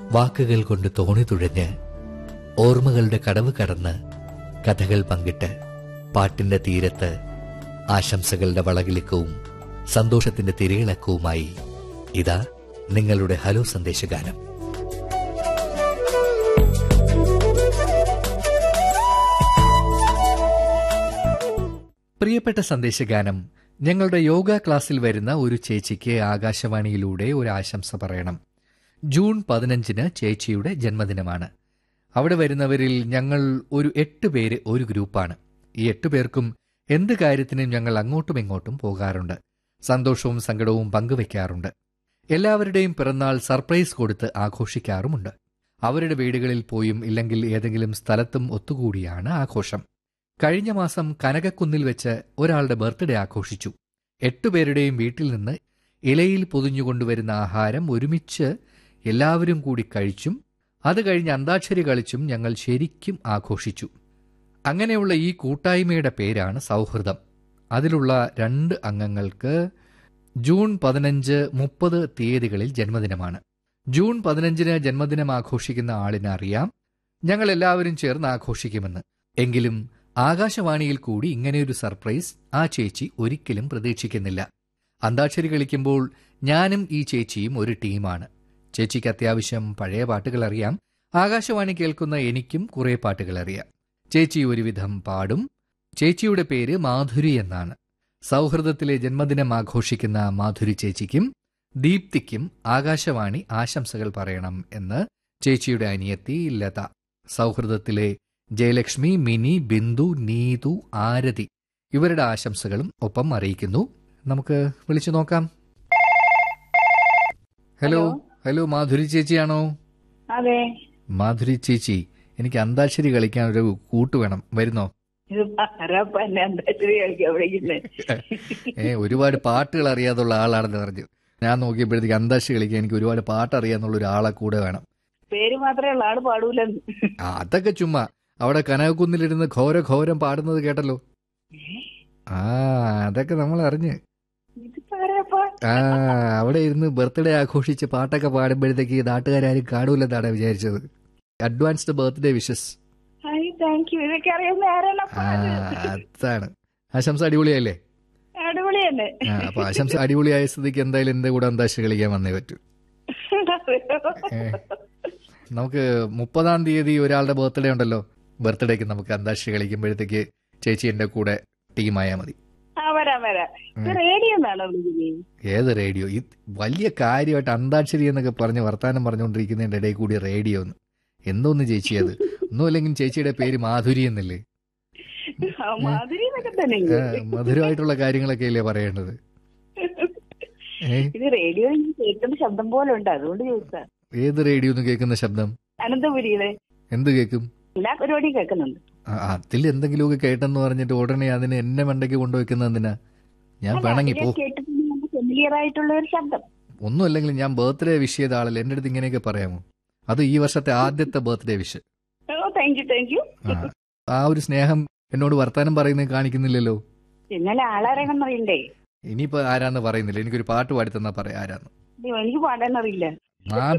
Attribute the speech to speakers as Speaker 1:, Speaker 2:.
Speaker 1: വാക്കുകൾ കൊണ്ട് തോണി തുഴഞ്ഞ് ഓർമ്മകളുടെ കടവ് കടന്ന് കഥകൾ പങ്കിട്ട് പാട്ടിന്റെ തീരത്ത് ആശംസകളുടെ വളകിളിക്കവും സന്തോഷത്തിന്റെ തിരയിളക്കവുമായി ഇതാ നിങ്ങളുടെ ഹലോ സന്ദേശഗാനം പ്രിയപ്പെട്ട സന്ദേശഗാനം ഞങ്ങളുടെ യോഗ ക്ലാസ്സിൽ വരുന്ന ഒരു ചേച്ചിക്ക് ആകാശവാണിയിലൂടെ ഒരു ആശംസ പറയണം ജൂൺ പതിനഞ്ചിന് ചേച്ചിയുടെ ജന്മദിനമാണ് അവിടെ വരുന്നവരിൽ ഞങ്ങൾ ഒരു എട്ട് പേര് ഒരു ഗ്രൂപ്പാണ് ഈ എട്ട് പേർക്കും എന്ത് കാര്യത്തിനും ഞങ്ങൾ അങ്ങോട്ടും ഇങ്ങോട്ടും പോകാറുണ്ട് സന്തോഷവും സങ്കടവും പങ്കുവെക്കാറുണ്ട് എല്ലാവരുടെയും പിറന്നാൾ സർപ്രൈസ് കൊടുത്ത് ആഘോഷിക്കാറുമുണ്ട് അവരുടെ വീടുകളിൽ പോയും ഇല്ലെങ്കിൽ ഏതെങ്കിലും സ്ഥലത്തും ഒത്തുകൂടിയാണ് ആഘോഷം കഴിഞ്ഞ മാസം കനകക്കുന്നിൽ വെച്ച് ഒരാളുടെ ബർത്ത്ഡേ ആഘോഷിച്ചു എട്ടുപേരുടെയും വീട്ടിൽ നിന്ന് ഇലയിൽ പൊതിഞ്ഞുകൊണ്ടുവരുന്ന ആഹാരം ഒരുമിച്ച് എല്ലാവരും കൂടി കഴിച്ചും അത് കഴിഞ്ഞ് അന്താക്ഷരി കളിച്ചും ഞങ്ങൾ ശരിക്കും ആഘോഷിച്ചു അങ്ങനെയുള്ള ഈ കൂട്ടായ്മയുടെ പേരാണ് സൗഹൃദം അതിലുള്ള രണ്ട് അംഗങ്ങൾക്ക് ജൂൺ പതിനഞ്ച് മുപ്പത് തീയതികളിൽ ജന്മദിനമാണ് ജൂൺ പതിനഞ്ചിന് ജന്മദിനം ആഘോഷിക്കുന്ന ആളിന് അറിയാം ഞങ്ങൾ എല്ലാവരും ചേർന്ന് ആഘോഷിക്കുമെന്ന് എങ്കിലും ആകാശവാണിയിൽ കൂടി ഇങ്ങനെയൊരു സർപ്രൈസ് ആ ചേച്ചി ഒരിക്കലും പ്രതീക്ഷിക്കുന്നില്ല അന്താക്ഷരി കളിക്കുമ്പോൾ ഞാനും ഈ ചേച്ചിയും ഒരു ടീമാണ് ചേച്ചിക്ക് അത്യാവശ്യം പഴയ പാട്ടുകൾ അറിയാം ആകാശവാണി കേൾക്കുന്ന എനിക്കും കുറെ പാട്ടുകൾ അറിയാം ചേച്ചി ഒരുവിധം പാടും ചേച്ചിയുടെ പേര് മാധുരി എന്നാണ് സൗഹൃദത്തിലെ ജന്മദിനം ആഘോഷിക്കുന്ന മാധുരി ചേച്ചിക്കും ദീപ്തിക്കും ആകാശവാണി ആശംസകൾ പറയണം എന്ന് ചേച്ചിയുടെ അനിയത്തി ലത സൗഹൃദത്തിലെ ജയലക്ഷ്മി മിനി ബിന്ദു നീതു ആരതി ഇവരുടെ ആശംസകളും ഒപ്പം അറിയിക്കുന്നു നമുക്ക് വിളിച്ചു നോക്കാം ഹലോ ഹലോ മാധുരി ചേച്ചിയാണോ
Speaker 2: അതെ
Speaker 1: മാധുരി ചേച്ചി എനിക്ക് അന്താക്ഷരി കളിക്കാൻ ഒരു കൂട്ട് വേണം വരുന്നോ
Speaker 2: ഇത് ആരാപ്പ എന്നെ അന്താക്ഷരി കളിക്കാൻ വിളിക്കുന്നത്
Speaker 1: ഏ ഒരുപാട് പാട്ടുകൾ അറിയാതുള്ള ആളാണെന്ന് പറഞ്ഞു ഞാൻ നോക്കിയപ്പോഴത്തേക്ക് അന്താക്ഷരി കളിക്കാൻ എനിക്ക് ഒരുപാട് പാട്ട് അറിയാന്നുള്ള ഒരു ആളെ കൂടെ വേണം
Speaker 2: പേര് മാത്രമേ ഉള്ള ആള് പാടൂലെന്ന്
Speaker 1: ആ, അതൊക്കെ ചുമ്മാ അവിടെ കനകക്കുന്നിലിരുന്ന് ഘോര ഘോരം പാടുന്നത് കേട്ടല്ലോ ആ അതൊക്കെ നമ്മൾ അറിഞ്ഞ്
Speaker 2: ഇതിപ്പോ ആരാപ്പ
Speaker 1: ആ അവിടെ ഇരുന്ന് ബർത്ത്ഡേ ആഘോഷിച്ച് പാട്ടൊക്കെ പാടുമ്പോഴത്തേക്ക് നാട്ടുകാരും കാണൂലെന്നാണ് വിചാരിച്ചത് advanced birthday wishes
Speaker 2: hi thank you ഇതൊക്കെ അറിയുന്ന ആരാണപ്പ
Speaker 1: ആ അതാണ് ആശംസ അടിപൊളിയല്ലേ
Speaker 2: അടിപൊളി തന്നെ
Speaker 1: ആ അപ്പൊ ആശംസ അടിപൊളിയായ സ്ഥിതിക്ക് എന്തായാലും എന്റെ കൂടെ അന്താക്ഷരി കളിക്കാൻ വന്നേ പറ്റൂ ഏ. നമുക്ക് മുപ്പതാം തീയതി ഒരാളുടെ ബർത്ത്ഡേ ഉണ്ടല്ലോ ബർത്ത്ഡേക്ക് നമുക്ക് അന്താക്ഷരി കളിക്കുമ്പോഴത്തേക്ക് ചേച്ചി എന്റെ കൂടെ ടീമായാൽ മതി
Speaker 2: ആ വരാം വരാം ഇത് റേഡിയോ എന്നാണോ വിളിക്കുന്നത്
Speaker 1: ഏത് റേഡിയോ ഈ വലിയ കാര്യമായിട്ട് അന്താക്ഷരി എന്നൊക്കെ പറഞ്ഞ് വർത്താനം പറഞ്ഞുകൊണ്ടിരിക്കുന്നതിന്റെ ഇടയിൽ കൂടി റേഡിയോ എന്ന് എന്തോന്ന് ചേച്ചി അത് ഒന്നുമില്ലെങ്കിൽ ചേച്ചിയുടെ പേര് മാധുരി എന്നല്ലേ
Speaker 2: ആ, മാധുരി എന്നൊക്കെ തന്നെ
Speaker 1: ആ, മധുരമായിട്ടുള്ള കാര്യങ്ങളൊക്കെ അല്ലേ പറയേണ്ടത് ഏ
Speaker 2: ഇത് റേഡിയോ കേൾക്കുന്ന ശബ്ദം പോലെ ഉണ്ട് അതുകൊണ്ട് ചോദിച്ചാ
Speaker 1: ഏത് റേഡിയോ എന്ന് കേൾക്കുന്ന ശബ്ദം
Speaker 2: അനന്തപുരിയുടെ
Speaker 1: എന്ത് കേൾക്കും
Speaker 2: എല്ലാ പരിപാടിയും കേൾക്കുന്നുണ്ട്
Speaker 1: ആ, അതിൽ എന്തെങ്കിലുമൊക്കെ കേട്ടെന്ന് പറഞ്ഞിട്ട് ഉടനെ അതിന് എന്നെ മണ്ടയ്ക്ക് കൊണ്ടുവെക്കുന്ന എന്തിനാ ഞാൻ പിണങ്ങി പോ
Speaker 2: കേട്ടിട്ട് ഫെമിലിയർ ആയിട്ടുള്ള ഒരു ശബ്ദം
Speaker 1: ഒന്നുമല്ലെങ്കിൽ ഞാൻ ബർത്ത്ഡേ വിഷ് ചെയ്ത ആളല്ല എന്റെ അടുത്ത് ഇങ്ങനെയൊക്കെ പറയാമോ അത് ഈ വർഷത്തെ ആദ്യത്തെ birthday wish
Speaker 2: oh thank you thank you
Speaker 1: ആ ആ ഒരു സ്നേഹം എന്നോട് വർത്താനം പറയുന്നത് കാണിക്കുന്നില്ലല്ലോ
Speaker 2: ഇന്നലെ ആളറിയണം അറിയണ്ടേ
Speaker 1: ഇനിയിപ്പോ ആരാന്ന് പറയുന്നില്ല എനിക്കൊരു പാട്ട് പാടി തന്നാ പറയാം ആരാന്ന്
Speaker 2: അയ്യോ, എനിക്ക് പാടാൻ അറിയില്ല
Speaker 1: ആ